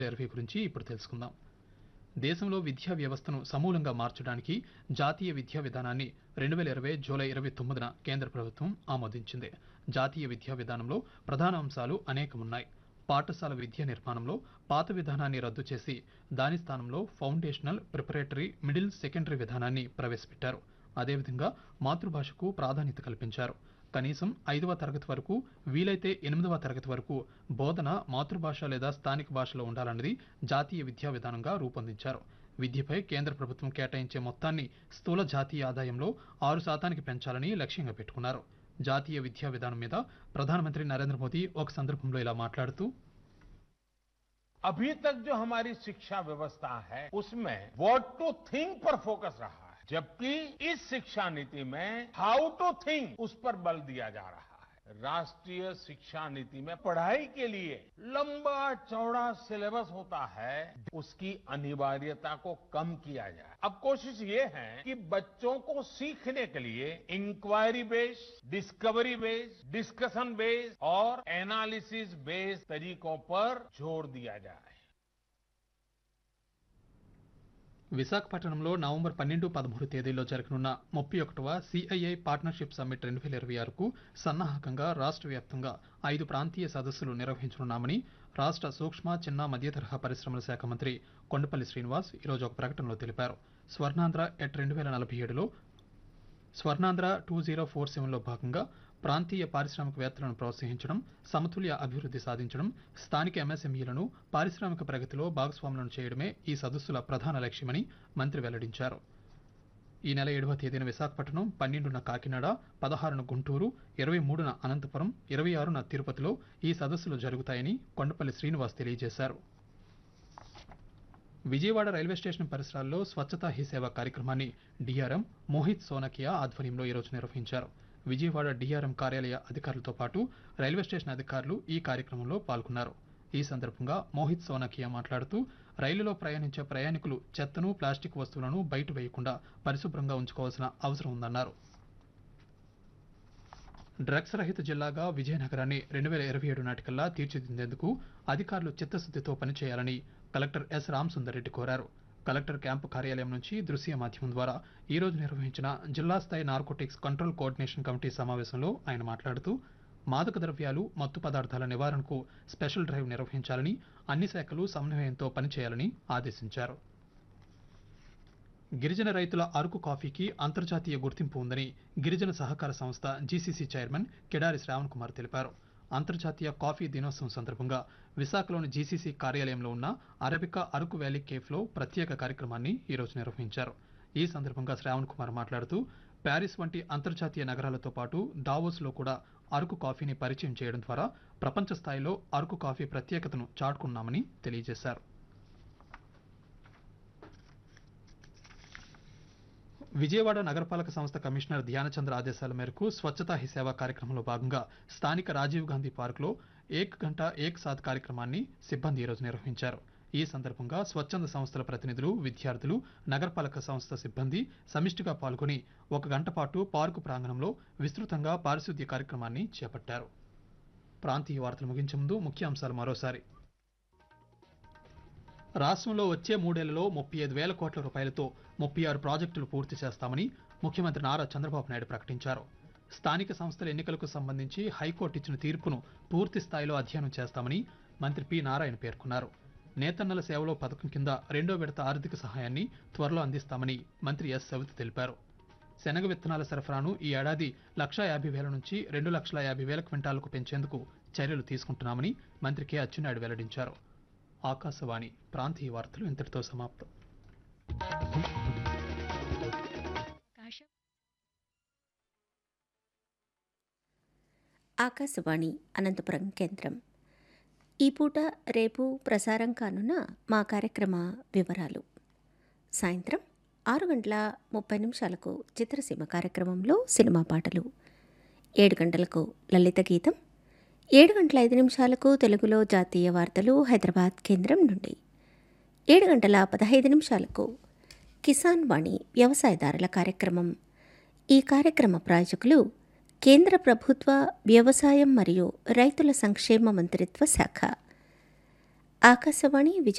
ఇరవై గురించి ఇప్పుడు తెలుసుకుందాం దేశంలో విద్యా వ్యవస్థను సమూలంగా మార్చడానికి జాతీయ విద్యా విధానాన్ని రెండు వేల ఇరవై జూలై ఇరవై తొమ్మిదిన కేంద్ర ప్రభుత్వం ఆమోదించింది జాతీయ విద్యా విధానంలో ప్రధాన అంశాలు అనేకమున్నాయి పాఠశాల విద్య నిర్మాణంలో పాత విధానాన్ని రద్దు చేసి దాని స్థానంలో ఫౌండేషనల్ ప్రిపరేటరీ మిడిల్ సెకండరీ విధానాన్ని ప్రవేశపెట్టారు అదేవిధంగా మాతృభాషకు ప్రాధాన్యత కల్పించారు కనీసం ఐదవ తరగతి వరకు వీలైతే ఎనిమిదవ తరగతి వరకు బోధన మాతృభాష లేదా స్థానిక భాషలో ఉండాలన్నది జాతీయ విద్యా విధానంగా రూపొందించారు విద్యపై కేంద్ర ప్రభుత్వం కేటాయించే మొత్తాన్ని స్థూల జాతీయ ఆదాయంలో ఆరు శాతానికి పెంచాలని లక్ష్యంగా పెట్టుకున్నారు జాతీయ విద్యా విధానం మీద ప్రధానమంత్రి నరేంద్ర మోదీ ఒక సందర్భంలో ఇలా మాట్లాడుతూ अभी तक जो हमारी शिक्षा व्यवस्था है उसमें व्हाट टू थिंक पर फोकस रहा है जबकि इस शिक्षा नीति में हाउ टू थिंक उस पर बल दिया जा रहा है राष्ट्रीय शिक्षा नीति में पढ़ाई के लिए लंबा चौड़ा सिलेबस होता है उसकी अनिवार्यता को कम किया जाए अब कोशिश ये है कि बच्चों को सीखने के लिए inquiry based discovery based discussion based और एनालिसिस बेस्ड तरीकों पर जोर दिया जाए విశాఖపట్నంలో నవంబర్ పన్నెండు పదమూడు తేదీల్లో జరగనున్న ముప్పై ఒకటవ సిఐఐ పార్ట్నర్షిప్ సమ్మిట్ రెండు వేల ఇరవై ఆరుకు సన్నాహకంగా రాష్ట్ర వ్యాప్తంగా ఐదు ప్రాంతీయ సదస్సులు నిర్వహించనున్నామని రాష్ట్ర సూక్ష్మ చిన్న మధ్య తరహా పరిశ్రమల శాఖ మంత్రి కొండపల్లి శ్రీనివాస్ ఈరోజు ఒక ప్రకటనలో తెలిపారు స్వర్ణాంధ్ర ఎట్ రెండు వేల నలభై ఏడులో స్వర్ణాంధ్ర టూ జీరో ఫోర్ సెవెన్లో భాగంగా ప్రాంతీయ పారిశ్రామికవేత్తలను ప్రోత్సహించడం సమతుల్య అభివృద్ధి సాధించడం స్థానిక ఎంఎస్ఎంఈలను పారిశ్రామిక ప్రగతిలో భాగస్వాములను చేయడమే ఈ సదస్సుల ప్రధాన లక్ష్యమని మంత్రి వెల్లడించారు ఈ నెల ఏడవ తేదీన విశాఖపట్నం పన్నెండున కాకినాడ పదహారున గుంటూరు ఇరవై మూడున అనంతపురం ఇరవై ఆరున తిరుపతిలో ఈ సదస్సులు జరుగుతాయని కొండపల్లి శ్రీనివాస్ తెలియజేశారు విజయవాడ రైల్వే స్టేషన్ పరిసరాల్లో స్వచ్ఛతా హీ సేవ కార్యక్రమాన్ని డిఆర్ఎం మోహిత్ సోనకియా ఆధ్వర్యంలో ఈరోజు నిర్వహించారు విజయవాడ డిఆర్ఎం కార్యాలయ అధికారులతో పాటు రైల్వే స్టేషన్ అధికారులు ఈ కార్యక్రమంలో పాల్గొన్నారు ఈ సందర్భంగా మోహిత్ సోనకియా మాట్లాడుతూ రైలులో ప్రయాణించే ప్రయాణికులు చెత్తను ప్లాస్టిక్ వస్తువులను బయట వేయకుండా పరిశుభ్రంగా ఉంచుకోవాల్సిన అవసరం ఉందన్నారు డ్రగ్స్ రహిత జిల్లాగా విజయనగరాన్ని రెండు వేల ఇరవై ఏడు నాటికల్లా తీర్చిదిద్దేందుకు అధికారులు చిత్తశుద్ధితో పనిచేయాలని కలెక్టర్ ఎస్ రామసుందర్రెడ్డి కోరారు కలెక్టర్ క్యాంపు కార్యాలయం నుంచి దృశ్య మాధ్యమం ద్వారా ఈ రోజు నిర్వహించిన జిల్లా స్థాయి నార్కోటిక్స్ కంట్రోల్ కోఆర్డినేషన్ కమిటీ సమావేశంలో ఆయన మాట్లాడుతూ మాదక ద్రవ్యాలు మత్తు పదార్థాల నివారణకు స్పెషల్ డ్రైవ్ నిర్వహించాలని అన్ని శాఖలు సమన్వయంతో పనిచేయాలని ఆదేశించారు గిరిజన రైతుల అరకు కాఫీకి అంతర్జాతీయ గుర్తింపు ఉందని గిరిజన సహకార సంస్థ జీసీసీ చైర్మన్ కెడారి శ్రావణ్ కుమార్ తెలిపారు అంతర్జాతీయ కాఫీ దినోత్సవం సందర్భంగా విశాఖలోని జీసీసీ కార్యాలయంలో ఉన్న అరబికా అరకు వ్యాలీ కేఫ్లో ప్రత్యేక కార్యక్రమాన్ని ఈరోజు నిర్వహించారు ఈ సందర్భంగా శ్రావణ్ కుమార్ మాట్లాడుతూ ప్యారిస్ వంటి అంతర్జాతీయ నగరాలతో పాటు డావోస్లో కూడా అరకు కాఫీని పరిచయం చేయడం ద్వారా ప్రపంచ స్థాయిలో అరకు కాఫీ ప్రత్యేకతను చాటుకున్నామని తెలియజేశారు విజయవాడ నగరపాలక సంస్థ కమిషనర్ ధ్యానచంద్ర ఆదేశాల మేరకు స్వచ్ఛతా హీ సేవ కార్యక్రమంలో భాగంగా స్థానిక రాజీవ్ గాంధీ పార్కులో ఏక్ గంట ఏక్ సాత్ కార్యక్రమాన్ని సిబ్బంది ఈరోజు నిర్వహించారు ఈ సందర్భంగా స్వచ్ఛంద సంస్థల ప్రతినిధులు విద్యార్థులు నగరపాలక సంస్థ సిబ్బంది సమిష్టిగా పాల్గొని ఒక గంట పాటు పార్కు ప్రాంగణంలో విస్తృతంగా పారిశుద్ధ్య కార్యక్రమాన్ని చేపట్టారు ప్రాంతీయ వార్తలు ముగించే ముందు ముఖ్యాంశాలు మరోసారి రాష్ట్రంలో వచ్చే మూడేళ్లలో ముప్పై ఐదు వేల కోట్ల రూపాయలతో ముప్పై ఆరు ప్రాజెక్టులు పూర్తి చేస్తామని ముఖ్యమంత్రి నారా చంద్రబాబు నాయుడు ప్రకటించారు స్థానిక సంస్థల ఎన్నికలకు సంబంధించి హైకోర్టు ఇచ్చిన తీర్పును పూర్తి స్థాయిలో అధ్యయనం చేస్తామని మంత్రి పి నారాయణ పేర్కొన్నారు నేతన్నల సేవలో పథకం కింద రెండో విడత ఆర్థిక సహాయాన్ని త్వరలో అందిస్తామని మంత్రి ఎస్ సవితి తెలిపారు శనగ విత్తనాల సరఫరాను ఈ ఏడాది లక్షా యాభై వేల నుంచి రెండు లక్షల యాభై వేల క్వింటాలకు పెంచేందుకు చర్యలు తీసుకుంటున్నామని మంత్రి కె అచ్చెన్నాయుడు వెల్లడించారు ఆకాశవాణి ప్రాంతీయ వార్తలు ఇంతటితో సమాప్తం ఆకాశవాణి అనంతపురం కేంద్రం ఈ పూట రేపు ప్రసారం కానున్న మా కార్యక్రమ వివరాలు సాయంత్రం ఆరు గంటల ముప్పై నిమిషాలకు చిత్రసీమ కార్యక్రమంలో సినిమా పాటలు ఏడు గంటలకు లలిత గీతం ఏడు గంటల ఐదు నిమిషాలకు తెలుగులో జాతీయ వార్తలు హైదరాబాద్ కేంద్రం నుండి ఏడు గంటల పదహైదు నిమిషాలకు కిసాన్ వాణి వ్యవసాయదారుల కార్యక్రమం ఈ కార్యక్రమ ప్రాయోజకులు కేంద్ర ప్రభుత్వ వ్యవసాయం మరియు రైతుల సంక్షేమ మంత్రిత్వ శాఖ ఆకాశవాణి విజయ